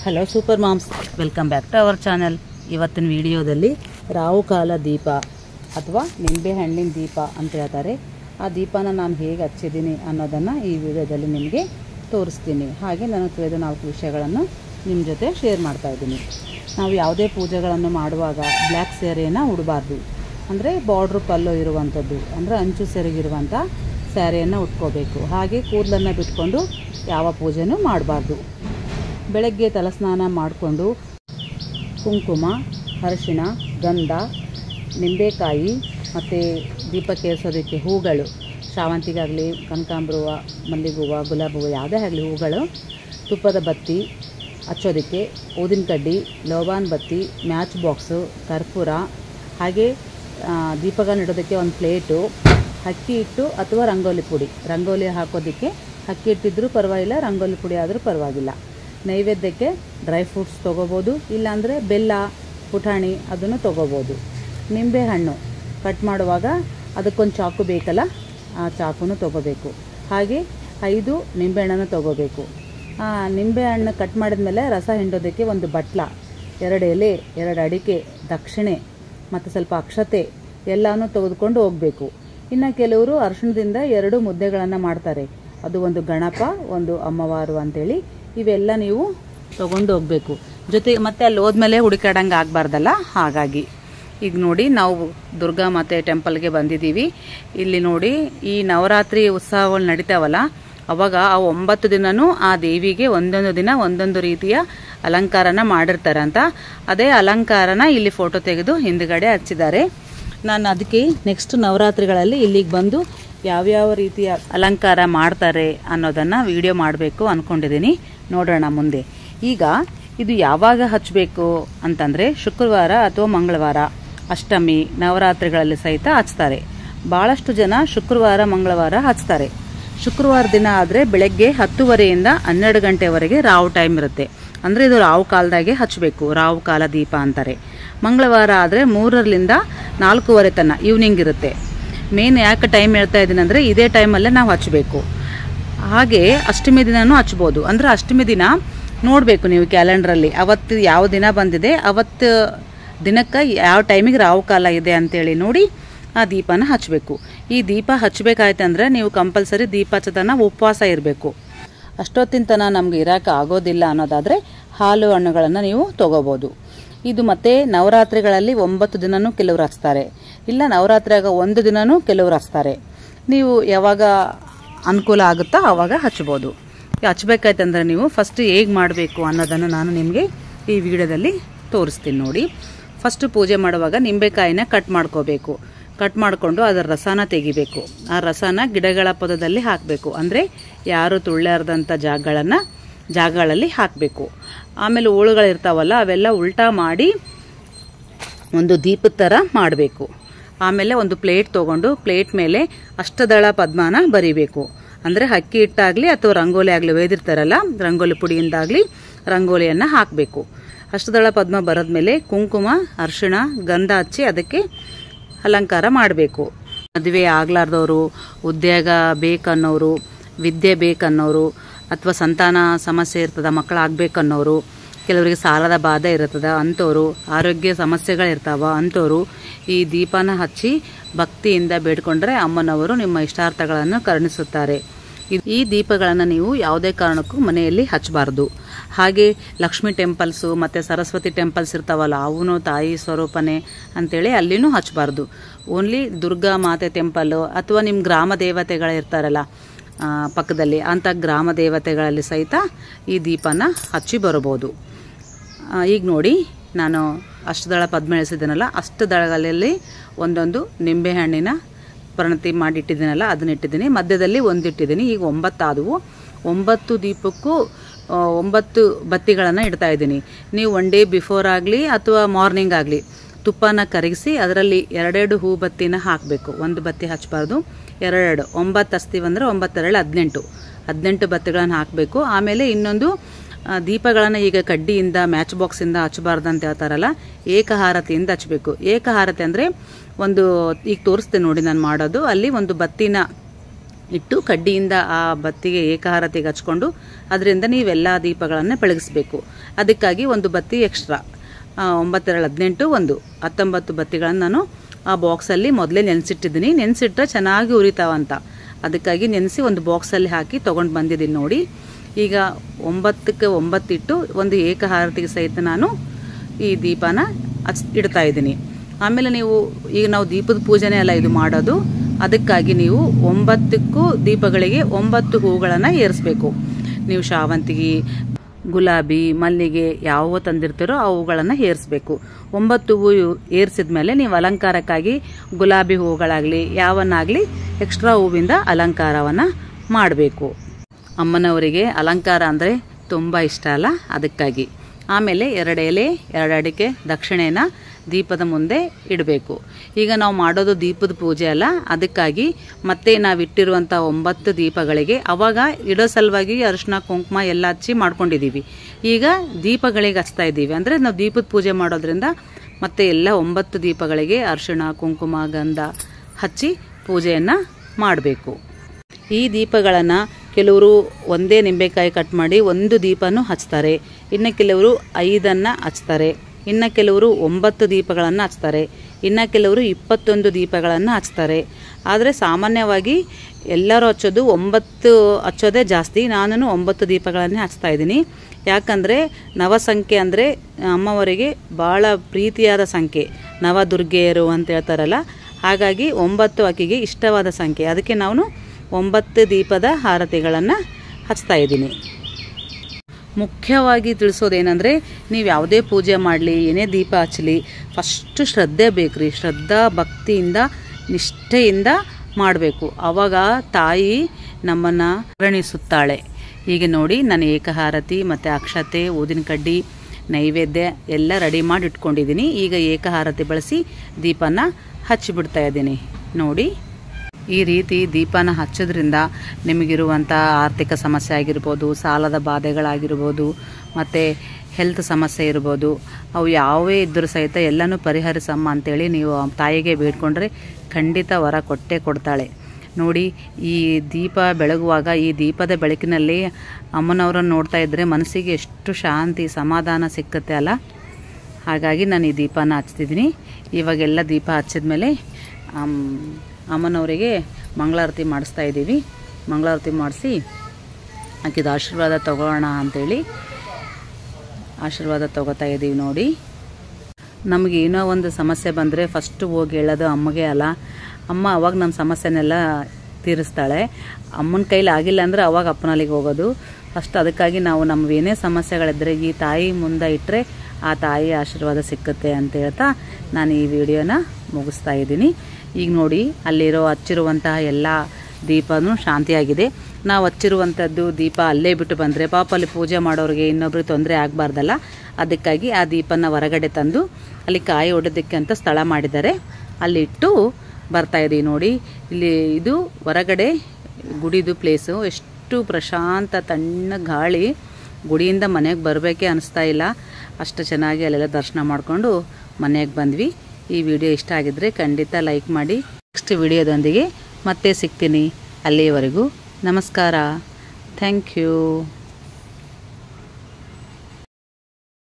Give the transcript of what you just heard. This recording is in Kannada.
hello super moms welcome back to our channel ಇವತ್ತಿನ ವಿಡಿಯೋದಲ್ಲಿ ರಾಹುಕಾಲ ದೀಪ ಅಥವಾ ನಿಂಬೆ ಹಣ್ಣಿನ ದೀಪ ಅಂತ ಹೇಳ್ತಾರೆ ಆ ದೀಪನ ನಾನು ಹೇಗೆ ಹಚ್ಚಿದ್ದೀನಿ ಅನ್ನೋದನ್ನು ಈ ವಿಡಿಯೋದಲ್ಲಿ ನಿಮಗೆ ತೋರಿಸ್ತೀನಿ ಹಾಗೆ ನನಗೆ ತಿಳಿದ ನಾಲ್ಕು ವಿಷಯಗಳನ್ನು ನಿಮ್ಮ ಜೊತೆ ಶೇರ್ ಮಾಡ್ತಾ ಇದ್ದೀನಿ ನಾವು ಯಾವುದೇ ಪೂಜೆಗಳನ್ನು ಮಾಡುವಾಗ ಬ್ಲ್ಯಾಕ್ ಸ್ಯಾರಿಯನ್ನು ಉಡಬಾರ್ದು ಅಂದರೆ ಬಾರ್ಡ್ರು ಪಲ್ಲು ಇರುವಂಥದ್ದು ಅಂದರೆ ಅಂಚು ಸೆರಗಿರುವಂಥ ಸ್ಯಾರಿಯನ್ನು ಉಟ್ಕೋಬೇಕು ಹಾಗೆ ಕೂದಲನ್ನು ಬಿಟ್ಕೊಂಡು ಯಾವ ಪೂಜೆನೂ ಮಾಡಬಾರ್ದು ಬೆಳಗ್ಗೆ ತಲಸ್ನಾನ ಮಾಡಿಕೊಂಡು ಕುಂಕುಮ ಅರಿಶಿಣ ಗಂಧ ನಿಂಬೆಕಾಯಿ ಮತ್ತು ದೀಪಕ್ಕೆ ಏರಿಸೋದಕ್ಕೆ ಹೂಗಳು ಶಾವಂತಿಗಾಗಲಿ ಕನಕಾಂಬರ ಹೂವು ಮಲ್ಲಿಗೆ ಹೂವು ಗುಲಾಬಿ ಹೂವು ಯಾವುದೇ ಆಗಲಿ ಹೂಗಳು ತುಪ್ಪದ ಬತ್ತಿ ಹಚ್ಚೋದಕ್ಕೆ ಊದಿನ ಕಡ್ಡಿ ಲೋಬಾನ್ ಬತ್ತಿ ಮ್ಯಾಚ್ ಬಾಕ್ಸು ಕರ್ಪೂರ ಹಾಗೆ ಆ, ದೀಪಗಳನ್ನ ಇಡೋದಕ್ಕೆ ಒಂದು ಪ್ಲೇಟು ಅಕ್ಕಿ ಹಿಟ್ಟು ಅಥವಾ ರಂಗೋಲಿ ಪುಡಿ ರಂಗೋಲಿ ಹಾಕೋದಕ್ಕೆ ಅಕ್ಕಿ ಹಿಟ್ಟಿದ್ರೂ ಪರವಾಗಿಲ್ಲ ರಂಗೋಲಿ ಪುಡಿ ಆದರೂ ಪರವಾಗಿಲ್ಲ ನೈವೇದ್ಯಕ್ಕೆ ಡ್ರೈ ಫ್ರೂಟ್ಸ್ ತೊಗೋಬೋದು ಇಲ್ಲಾಂದರೆ ಬೆಲ್ಲ ಪುಟಾಣಿ ಅದನ್ನು ತೊಗೋಬೋದು ನಿಂಬೆಹಣ್ಣು ಕಟ್ ಮಾಡುವಾಗ ಅದಕ್ಕೊಂದು ಚಾಕು ಬೇಕಲ್ಲ ಆ ಚಾಕುನು ತೊಗೋಬೇಕು ಹಾಗೆ ಐದು ನಿಂಬೆಹಣ್ಣನ್ನು ತೊಗೋಬೇಕು ಆ ನಿಂಬೆಹಣ್ಣು ಕಟ್ ಮಾಡಿದ್ಮೇಲೆ ರಸ ಹಿಂಡೋದಕ್ಕೆ ಒಂದು ಬಟ್ಲ ಎರಡು ಎಲೆ ಎರಡು ಅಡಿಕೆ ದಕ್ಷಿಣೆ ಮತ್ತು ಸ್ವಲ್ಪ ಅಕ್ಷತೆ ಎಲ್ಲನೂ ತೆಗೆದುಕೊಂಡು ಹೋಗಬೇಕು ಇನ್ನು ಕೆಲವರು ಅರಿಶಿಣದಿಂದ ಎರಡು ಮುದ್ದೆಗಳನ್ನು ಮಾಡ್ತಾರೆ ಅದು ಒಂದು ಗಣಪ ಒಂದು ಅಮ್ಮವಾರು ಅಂತೇಳಿ ಇವೆಲ್ಲ ನೀವು ತಗೊಂಡು ಹೋಗಬೇಕು ಜೊತೆಗೆ ಮತ್ತೆ ಅಲ್ಲಿ ಹೋದ್ಮೇಲೆ ಹುಡುಕಾಡಂಗೆ ಆಗಬಾರ್ದಲ್ಲ ಹಾಗಾಗಿ ಈಗ ನೋಡಿ ನಾವು ದುರ್ಗಾ ಮಾತೆ ಟೆಂಪಲ್ಗೆ ಬಂದಿದ್ದೀವಿ ಇಲ್ಲಿ ನೋಡಿ ಈ ನವರಾತ್ರಿ ಉತ್ಸವಗಳು ನಡೀತಾವಲ್ಲ ಅವಾಗ ಆ ಒಂಬತ್ತು ದಿನನೂ ಆ ದೇವಿಗೆ ಒಂದೊಂದು ದಿನ ಒಂದೊಂದು ರೀತಿಯ ಅಲಂಕಾರನ ಮಾಡಿರ್ತಾರಂತ ಅದೇ ಅಲಂಕಾರನ ಇಲ್ಲಿ ಫೋಟೋ ತೆಗೆದು ಹಿಂದ್ಗಡೆ ಹಚ್ಚಿದ್ದಾರೆ ನಾನು ಅದಕ್ಕೆ ನೆಕ್ಸ್ಟ್ ನವರಾತ್ರಿಗಳಲ್ಲಿ ಇಲ್ಲಿಗೆ ಬಂದು ಯಾವ್ಯಾವ ರೀತಿಯ ಅಲಂಕಾರ ಮಾಡ್ತಾರೆ ಅನ್ನೋದನ್ನು ವಿಡಿಯೋ ಮಾಡಬೇಕು ಅಂದ್ಕೊಂಡಿದ್ದೀನಿ ನೋಡೋಣ ಮುಂದೆ ಈಗ ಇದು ಯಾವಾಗ ಹಚ್ಚಬೇಕು ಅಂತಂದರೆ ಶುಕ್ರವಾರ ಅಥವಾ ಮಂಗಳವಾರ ಅಷ್ಟಮಿ ನವರಾತ್ರಿಗಳಲ್ಲಿ ಸಹಿತ ಹಚ್ತಾರೆ ಭಾಳಷ್ಟು ಜನ ಶುಕ್ರವಾರ ಮಂಗಳವಾರ ಹಚ್ತಾರೆ ಶುಕ್ರವಾರ ದಿನ ಆದರೆ ಬೆಳಗ್ಗೆ ಹತ್ತುವರೆಯಿಂದ ಹನ್ನೆರಡು ಗಂಟೆವರೆಗೆ ರಾವು ಟೈಮ್ ಇರುತ್ತೆ ಅಂದರೆ ಇದು ರಾವು ಕಾಲದಾಗೆ ಹಚ್ಚಬೇಕು ರಾವು ಕಾಲ ದೀಪ ಅಂತಾರೆ ಮಂಗಳವಾರ ಆದರೆ ಮೂರರಿಂದ ನಾಲ್ಕೂವರೆ ತನಕ ಈವ್ನಿಂಗ್ ಇರುತ್ತೆ ಮೇನ್ ಯಾಕೆ ಟೈಮ್ ಹೇಳ್ತಾ ಇದ್ದೀನಿ ಅಂದರೆ ಇದೇ ಟೈಮಲ್ಲೇ ನಾವು ಹಚ್ಚಬೇಕು ಹಾಗೆ ಅಷ್ಟಮಿ ದಿನನೂ ಹಚ್ಬೋದು ಅಂದರೆ ಅಷ್ಟಮಿ ದಿನ ನೋಡಬೇಕು ನೀವು ಕ್ಯಾಲೆಂಡ್ರಲ್ಲಿ ಅವತ್ತು ಯಾವ ದಿನ ಬಂದಿದೆ ಅವತ್ತು ದಿನಕ್ಕೆ ಯಾವ ಟೈಮಿಗೆ ರಾವು ಕಾಲ ಇದೆ ಅಂತೇಳಿ ನೋಡಿ ಆ ದೀಪನ ಹಚ್ಚಬೇಕು ಈ ದೀಪ ಹಚ್ಚಬೇಕಾಯ್ತಂದ್ರೆ ನೀವು ಕಂಪಲ್ಸರಿ ದೀಪ ಹಚ್ಚೋದನ್ನ ಉಪವಾಸ ಇರಬೇಕು ಅಷ್ಟೊತ್ತಿನ ತನಕ ನಮ್ಗೆ ಇರೋಕೆ ಆಗೋದಿಲ್ಲ ಅನ್ನೋದಾದರೆ ಹಾಲು ಹಣ್ಣುಗಳನ್ನು ನೀವು ತಗೋಬೋದು ಇದು ಮತ್ತೆ ನವರಾತ್ರಿಗಳಲ್ಲಿ ಒಂಬತ್ತು ದಿನನೂ ಕೆಲವರು ಹಚ್ತಾರೆ ಇಲ್ಲ ನವರಾತ್ರಿಯಾಗ ಒಂದು ದಿನನೂ ಕೆಲವರು ಹಚ್ತಾರೆ ನೀವು ಯಾವಾಗ ಅನುಕೂಲ ಆಗುತ್ತೋ ಆವಾಗ ಹಚ್ಬೋದು ಹಚ್ಬೇಕಾಯ್ತಂದ್ರೆ ನೀವು ಫಸ್ಟ್ ಹೇಗೆ ಮಾಡಬೇಕು ಅನ್ನೋದನ್ನು ನಾನು ನಿಮಗೆ ಈ ವಿಡಿಯೋದಲ್ಲಿ ತೋರಿಸ್ತೀನಿ ನೋಡಿ ಫಸ್ಟ್ ಪೂಜೆ ಮಾಡುವಾಗ ನಿಂಬೆಕಾಯಿನ ಕಟ್ ಮಾಡ್ಕೋಬೇಕು ಕಟ್ ಮಾಡಿಕೊಂಡು ಅದರ ರಸನ ತೆಗಿಬೇಕು ಆ ರಸನ ಗಿಡಗಳ ಪದದಲ್ಲಿ ಹಾಕಬೇಕು ಅಂದರೆ ಯಾರು ತುಳ್ಳಾರ್ದಂಥ ಜಾಗಗಳನ್ನು ಜಾಗಗಳಲ್ಲಿ ಹಾಕಬೇಕು ಆಮೇಲೆ ಹುಳುಗಳಿರ್ತಾವಲ್ಲ ಅವೆಲ್ಲ ಉಲ್ಟಾ ಮಾಡಿ ಒಂದು ದೀಪದ ಥರ ಮಾಡಬೇಕು ಆಮೇಲೆ ಒಂದು ಪ್ಲೇಟ್ ತೊಗೊಂಡು ಪ್ಲೇಟ್ ಮೇಲೆ ಅಷ್ಟದಳ ಪದ್ಮನ ಬರಿಬೇಕು ಅಂದರೆ ಅಕ್ಕಿ ಹಿಟ್ಟಾಗಲಿ ಅಥವಾ ರಂಗೋಲಿ ಆಗಲಿ ಒಯ್ದಿರ್ತಾರಲ್ಲ ರಂಗೋಲಿ ಪುಡಿಯಿಂದಾಗಲಿ ರಂಗೋಲಿಯನ್ನು ಹಾಕಬೇಕು ಅಷ್ಟದಳ ಪದ್ಮ ಬರೆದ್ಮೇಲೆ ಕುಂಕುಮ ಅರಿಶಿಣ ಗಂಧ ಹಚ್ಚಿ ಅದಕ್ಕೆ ಅಲಂಕಾರ ಮಾಡಬೇಕು ಮದುವೆ ಆಗ್ಲಾರ್ದವರು ಉದ್ಯೋಗ ಬೇಕನ್ನೋರು ವಿದ್ಯೆ ಬೇಕನ್ನೋರು ಅಥವಾ ಸಂತಾನ ಸಮಸ್ಯೆ ಇರ್ತದ ಮಕ್ಕಳಾಗಬೇಕನ್ನೋರು ಕೆಲವರಿಗೆ ಸಾಲದ ಬಾಧೆ ಇರ್ತದ ಅಂಥವ್ರು ಆರೋಗ್ಯ ಸಮಸ್ಯೆಗಳಿರ್ತಾವ ಅಂಥವ್ರು ಈ ದೀಪನ ಹಚ್ಚಿ ಭಕ್ತಿಯಿಂದ ಬೇಡ್ಕೊಂಡ್ರೆ ಅಮ್ಮನವರು ನಿಮ್ಮ ಇಷ್ಟಾರ್ಥಗಳನ್ನು ಕರುಣಿಸುತ್ತಾರೆ ಇದ್- ಈ ದೀಪಗಳನ್ನು ನೀವು ಯಾವುದೇ ಕಾರಣಕ್ಕೂ ಮನೆಯಲ್ಲಿ ಹಚ್ಚಬಾರ್ದು ಹಾಗೆ ಲಕ್ಷ್ಮಿ ಟೆಂಪಲ್ಸು ಮತ್ತು ಸರಸ್ವತಿ ಟೆಂಪಲ್ಸ್ ಇರ್ತಾವಲ್ಲ ಅವನು ತಾಯಿ ಸ್ವರೂಪನೇ ಅಂತೇಳಿ ಅಲ್ಲಿನೂ ಹಚ್ಚಬಾರ್ದು ಓನ್ಲಿ ದುರ್ಗಾ ಮಾತೆ ಟೆಂಪಲ್ಲು ಅಥವಾ ನಿಮ್ಮ ಗ್ರಾಮ ದೇವತೆಗಳಿರ್ತಾರಲ್ಲ ಆ, ಪಕ್ಕದಲ್ಲಿ ಅಂಥ ಗ್ರಾಮ ದೇವತೆಗಳಲ್ಲಿ ಸಹಿತ ಈ ದೀಪನ ಹಚ್ಚಿ ಬರಬಹುದು ಆ, ಈಗ ನೋಡಿ ನಾನು ಅಷ್ಟದಳ ಪದ್ಮ ಎಳೆಸಿದ್ದೀನಲ್ಲ ಅಷ್ಟು ದಳಗಳಲ್ಲಿ ಒಂದೊಂದು ನಿಂಬೆಹಣ್ಣಿನ ಪ್ರಣತಿ ಮಾಡಿಟ್ಟಿದ್ದೀನಲ್ಲ ಅದನ್ನ ಇಟ್ಟಿದ್ದೀನಿ ಮಧ್ಯದಲ್ಲಿ ಒಂದು ಇಟ್ಟಿದ್ದೀನಿ ಈಗ ಒಂಬತ್ತು ಆದವು ಒಂಬತ್ತು ದೀಪಕ್ಕೂ ಆ, ಒಂಬತ್ತು ಬತ್ತಿಗಳನ್ನು ಇಡ್ತಾ ಇದ್ದೀನಿ ನೀವು ಒನ್ ಡೇ ಬಿಫೋರ್ ಆಗಲಿ ಅಥವಾ ಮಾರ್ನಿಂಗ್ ಆಗಲಿ ತುಪ್ಪನ ಕರಗಿಸಿ ಅದರಲ್ಲಿ ಎರಡೆರಡು ಹೂ ಬತ್ತಿನ ಹಾಕಬೇಕು ಒಂದು ಬತ್ತಿ ಹಚ್ಚಬಾರ್ದು ಎರಡೆರಡು ಒಂಬತ್ತು ಹಚ್ತೀವಂದ್ರೆ ಒಂಬತ್ತೆರಡು ಹದಿನೆಂಟು ಹದಿನೆಂಟು ಬತ್ತಿಗಳನ್ನು ಹಾಕಬೇಕು ಆಮೇಲೆ ಇನ್ನೊಂದು ಆ, ದೀಪಗಳನ್ನು ಈಗ ಕಡ್ಡಿಯಿಂದ ಮ್ಯಾಚ್ ಬಾಕ್ಸಿಂದ ಹಚ್ಚಬಾರ್ದು ಅಂತ ಹೇಳ್ತಾರಲ್ಲ ಏಕಹಾರತಿಯಿಂದ ಹಚ್ಚಬೇಕು ಏಕಹಾರತಿ ಅಂದರೆ ಒಂದು ಈಗ ತೋರಿಸ್ತೀನಿ ನೋಡಿ ನಾನು ಮಾಡೋದು ಅಲ್ಲಿ ಒಂದು ಬತ್ತಿನ ಇಟ್ಟು ಕಡ್ಡಿಯಿಂದ ಆ ಬತ್ತಿಗೆ ಏಕಹಾರತಿಗೆ ಹಚ್ಕೊಂಡು ಅದರಿಂದ ನೀವೆಲ್ಲ ದೀಪಗಳನ್ನು ಬೆಳಗಿಸ್ಬೇಕು ಅದಕ್ಕಾಗಿ ಒಂದು ಬತ್ತಿ ಎಕ್ಸ್ಟ್ರಾ ಒಂಬತ್ತೆರಡು ಹದಿನೆಂಟು ಒಂದು ಹತ್ತೊಂಬತ್ತು ಬತ್ತಿಗಳನ್ನು ನಾನು ಆ ಬಾಕ್ಸಲ್ಲಿ ಮೊದಲೇ ನೆನೆಸಿಟ್ಟಿದ್ದೀನಿ ನೆನೆಸಿಟ್ರೆ ಚೆನ್ನಾಗಿ ಉರಿತಾವಂತ ಅದಕ್ಕಾಗಿ ನೆನೆಸಿ ಒಂದು ಬಾಕ್ಸಲ್ಲಿ ಹಾಕಿ ತೊಗೊಂಡು ಬಂದಿದ್ದೀನಿ ನೋಡಿ ಈಗ ಒಂಬತ್ತಕ್ಕೆ ಒಂಬತ್ತಿಟ್ಟು ಒಂದು ಏಕಹಾರತಿಗೆ ಸಹಿತ ನಾನು ಈ ದೀಪನ ಹಚ್ ಇಡ್ತಾ ಇದ್ದೀನಿ ಆಮೇಲೆ ನೀವು ಈಗ ನಾವು ದೀಪದ ಪೂಜೆನೇ ಅಲ್ಲ ಇದು ಮಾಡೋದು ಅದಕ್ಕಾಗಿ ನೀವು ಒಂಬತ್ತಕ್ಕೂ ದೀಪಗಳಿಗೆ ಒಂಬತ್ತು ಹೂಗಳನ್ನು ಏರಿಸ್ಬೇಕು ನೀವು ಶಾವಂತಿಗೆ ಗುಲಾಬಿ ಮಲ್ಲಿಗೆ ಯಾವ ತಂದಿರ್ತೀರೋ ಅವುಗಳನ್ನು ಏರಿಸ್ಬೇಕು ಒಂಬತ್ತು ಹೂ ಏರಿಸಿದ ಮೇಲೆ ನೀವು ಅಲಂಕಾರಕ್ಕಾಗಿ ಗುಲಾಬಿ ಹೂವುಗಳಾಗಲಿ ಯಾವನ್ನಾಗಲಿ ಎಕ್ಸ್ಟ್ರಾ ಹೂವಿಂದ ಅಲಂಕಾರವನ್ನು ಮಾಡಬೇಕು ಅಮ್ಮನವರಿಗೆ ಅಲಂಕಾರ ಅಂದರೆ ತುಂಬ ಇಷ್ಟ ಅಲ್ಲ ಅದಕ್ಕಾಗಿ ಆಮೇಲೆ ಎರಡು ಎಲೆ ಎರಡು ಅಡಿಕೆ ದಕ್ಷಿಣೆನ ದೀಪದ ಮುಂದೆ ಇಡಬೇಕು ಈಗ ನಾವು ಮಾಡೋದು ದೀಪದ ಪೂಜೆ ಅಲ್ಲ ಅದಕ್ಕಾಗಿ ಮತ್ತೆ ನಾವು ಇಟ್ಟಿರುವಂಥ ಒಂಬತ್ತು ದೀಪಗಳಿಗೆ ಅವಾಗ ಇಡೋ ಸಲುವಾಗಿ ಅರಿಶಿನ ಕುಂಕುಮ ಎಲ್ಲ ಹಚ್ಚಿ ಮಾಡ್ಕೊಂಡಿದ್ದೀವಿ ಈಗ ದೀಪಗಳಿಗೆ ಹಚ್ತಾ ಇದ್ದೀವಿ ಅಂದರೆ ನಾವು ದೀಪದ ಪೂಜೆ ಮಾಡೋದ್ರಿಂದ ಮತ್ತೆ ಎಲ್ಲ ಒಂಬತ್ತು ದೀಪಗಳಿಗೆ ಅರಿಶಿಣ ಕುಂಕುಮ ಗಂಧ ಹಚ್ಚಿ ಪೂಜೆಯನ್ನು ಮಾಡಬೇಕು ಈ ದೀಪಗಳನ್ನು ಕೆಲವರು ಒಂದೇ ನಿಂಬೆಕಾಯಿ ಕಟ್ ಮಾಡಿ ಒಂದು ದೀಪನೂ ಹಚ್ತಾರೆ ಇನ್ನು ಕೆಲವರು ಐದನ್ನು ಹಚ್ತಾರೆ ಇನ್ನು ಕೆಲವರು ಒಂಬತ್ತು ದೀಪಗಳನ್ನು ಹಚ್ತಾರೆ ಇನ್ನು ಕೆಲವರು ಇಪ್ಪತ್ತೊಂದು ದೀಪಗಳನ್ನು ಹಚ್ತಾರೆ ಆದರೆ ಸಾಮಾನ್ಯವಾಗಿ ಎಲ್ಲರೂ ಹಚ್ಚೋದು ಒಂಬತ್ತು ಹಚ್ಚೋದೇ ಜಾಸ್ತಿ ನಾನು ಒಂಬತ್ತು ದೀಪಗಳನ್ನೇ ಹಚ್ತಾ ಇದ್ದೀನಿ ಯಾಕಂದರೆ ನವಸಂಖ್ಯೆ ಅಂದರೆ ಅಮ್ಮವರಿಗೆ ಭಾಳ ಪ್ರೀತಿಯಾದ ಸಂಖ್ಯೆ ನವದುರ್ಗೆಯರು ಅಂತ ಹೇಳ್ತಾರಲ್ಲ ಹಾಗಾಗಿ ಒಂಬತ್ತು ಆಕೆಗೆ ಇಷ್ಟವಾದ ಸಂಖ್ಯೆ ಅದಕ್ಕೆ ನಾನು ಒಂಬತ್ತು ದೀಪದ ಹಾರತಿಗಳನ್ನು ಹಚ್ತಾ ಇದ್ದೀನಿ ಮುಖ್ಯವಾಗಿ ತಿಳಿಸೋದೇನೆಂದರೆ ನೀವು ಯಾವುದೇ ಪೂಜೆ ಮಾಡಲಿ ಏನೇ ದೀಪ ಹಚ್ಚಲಿ ಫಸ್ಟು ಶ್ರದ್ಧೆ ಬೇಕ್ರಿ ಶ್ರದ್ಧಾ ಭಕ್ತಿಯಿಂದ ನಿಷ್ಠೆಯಿಂದ ಮಾಡಬೇಕು ಆವಾಗ ತಾಯಿ ನಮ್ಮನ್ನು ಕರುಣಿಸುತ್ತಾಳೆ ಹೀಗೆ ನೋಡಿ ನಾನು ಏಕಹಾರತಿ ಮತ್ತು ಅಕ್ಷತೆ ಊದಿನ ಕಡ್ಡಿ ನೈವೇದ್ಯ ಎಲ್ಲ ರೆಡಿ ಮಾಡಿ ಇಟ್ಕೊಂಡಿದ್ದೀನಿ ಈಗ ಏಕಹಾರತಿ ಬಳಸಿ ದೀಪನ ಹಚ್ಚಿಬಿಡ್ತಾ ಇದ್ದೀನಿ ನೋಡಿ ಈ ರೀತಿ ದೀಪನ ಹಚ್ಚೋದ್ರಿಂದ ನಿಮಗಿರುವಂಥ ಆರ್ಥಿಕ ಸಮಸ್ಯೆ ಆಗಿರ್ಬೋದು ಸಾಲದ ಬಾಧೆಗಳಾಗಿರ್ಬೋದು ಮತ್ತು ಹೆಲ್ತ್ ಸಮಸ್ಯೆ ಇರ್ಬೋದು ಅವು ಯಾವೇ ಇದ್ದರೂ ಸಹಿತ ಎಲ್ಲನೂ ಪರಿಹರಿಸಮ್ಮ ಅಂತೇಳಿ ನೀವು ತಾಯಿಗೆ ಬೇಡ್ಕೊಂಡ್ರೆ ಖಂಡಿತ ವರ ಕೊಟ್ಟೇ ಕೊಡ್ತಾಳೆ ನೋಡಿ ಈ ದೀಪ ಬೆಳಗುವಾಗ ಈ ದೀಪದ ಬೆಳಕಿನಲ್ಲಿ ಅಮ್ಮನವರನ್ನು ನೋಡ್ತಾ ಇದ್ದರೆ ಮನಸ್ಸಿಗೆ ಎಷ್ಟು ಶಾಂತಿ ಸಮಾಧಾನ ಸಿಕ್ಕತ್ತೆ ಅಲ್ಲ ಹಾಗಾಗಿ ನಾನು ಈ ದೀಪನ ಹಚ್ತಿದ್ದೀನಿ ಇವಾಗೆಲ್ಲ ದೀಪ ಹಚ್ಚಿದ್ಮೇಲೆ ಅಮ್ಮನವರಿಗೆ ಮಂಗಳಾರತಿ ಮಾಡಿಸ್ತಾ ಇದ್ದೀವಿ ಮಂಗಳಾರತಿ ಮಾಡಿಸಿ ಆಕಿದ ಆಶೀರ್ವಾದ ತಗೊಳ್ಳೋಣ ಅಂಥೇಳಿ ಆಶೀರ್ವಾದ ತಗೋತಾ ಇದ್ದೀವಿ ನೋಡಿ ನಮಗೆ ಏನೋ ಒಂದು ಸಮಸ್ಯೆ ಬಂದರೆ ಫಸ್ಟು ಹೋಗಿ ಹೇಳೋದು ಅಮ್ಮಗೆ ಅಲ್ಲ ಅಮ್ಮ ಅವಾಗ ನಮ್ಮ ಸಮಸ್ಯೆನೆಲ್ಲ ತೀರಿಸ್ತಾಳೆ ಅಮ್ಮನ ಕೈಲಿ ಆಗಿಲ್ಲ ಅಂದರೆ ಅವಾಗ ಅಪ್ಪನಲ್ಲಿಗೆ ಹೋಗೋದು ಫಸ್ಟ್ ಅದಕ್ಕಾಗಿ ನಾವು ನಮ್ಮವೇನೇ ಸಮಸ್ಯೆಗಳಿದ್ದರೆ ಈ ತಾಯಿ ಮುಂದೆ ಇಟ್ಟರೆ ಆ ತಾಯಿ ಆಶೀರ್ವಾದ ಸಿಕ್ಕುತ್ತೆ ಅಂತ ಹೇಳ್ತಾ ನಾನು ಈ ವಿಡಿಯೋನ ಮುಗಿಸ್ತಾ ಇದ್ದೀನಿ ಈಗ ನೋಡಿ ಅಲ್ಲಿರೋ ಹಚ್ಚಿರುವಂತಹ ಎಲ್ಲ ದೀಪನೂ ಶಾಂತಿಯಾಗಿದೆ ನಾವು ಹಚ್ಚಿರುವಂಥದ್ದು ದೀಪ ಅಲ್ಲೇ ಬಿಟ್ಟು ಬಂದರೆ ಪಾಪ ಅಲ್ಲಿ ಪೂಜೆ ಮಾಡೋರಿಗೆ ಇನ್ನೊಬ್ರಿಗೆ ತೊಂದರೆ ಆಗಬಾರ್ದಲ್ಲ ಅದಕ್ಕಾಗಿ ಆ ದೀಪನ ಹೊರಗಡೆ ತಂದು ಅಲ್ಲಿ ಕಾಯಿ ಹೊಡೋದಕ್ಕೆ ಅಂತ ಸ್ಥಳ ಮಾಡಿದ್ದಾರೆ ಅಲ್ಲಿಟ್ಟು ಬರ್ತಾ ಇದೀವಿ ನೋಡಿ ಇಲ್ಲಿ ಇದು ಹೊರಗಡೆ ಗುಡಿದು ಪ್ಲೇಸು ಎಷ್ಟು ಪ್ರಶಾಂತ ತಣ್ಣ ಗಾಳಿ ಗುಡಿಯಿಂದ ಮನೆಗೆ ಬರಬೇಕೇ ಅನಿಸ್ತಾ ಇಲ್ಲ ಅಷ್ಟು ಚೆನ್ನಾಗಿ ಅಲ್ಲೆಲ್ಲ ದರ್ಶನ ಮಾಡಿಕೊಂಡು ಮನೆಗೆ ಬಂದ್ವಿ ಈ ವಿಡಿಯೋ ಇಷ್ಟ ಆಗಿದ್ದರೆ ಖಂಡಿತ ಲೈಕ್ ಮಾಡಿ ನೆಕ್ಸ್ಟ್ ವಿಡಿಯೋದೊಂದಿಗೆ ಮತ್ತೆ ಸಿಗ್ತೀನಿ ಅಲ್ಲಿಯವರೆಗೂ ನಮಸ್ಕಾರ ಥ್ಯಾಂಕ್ ಯು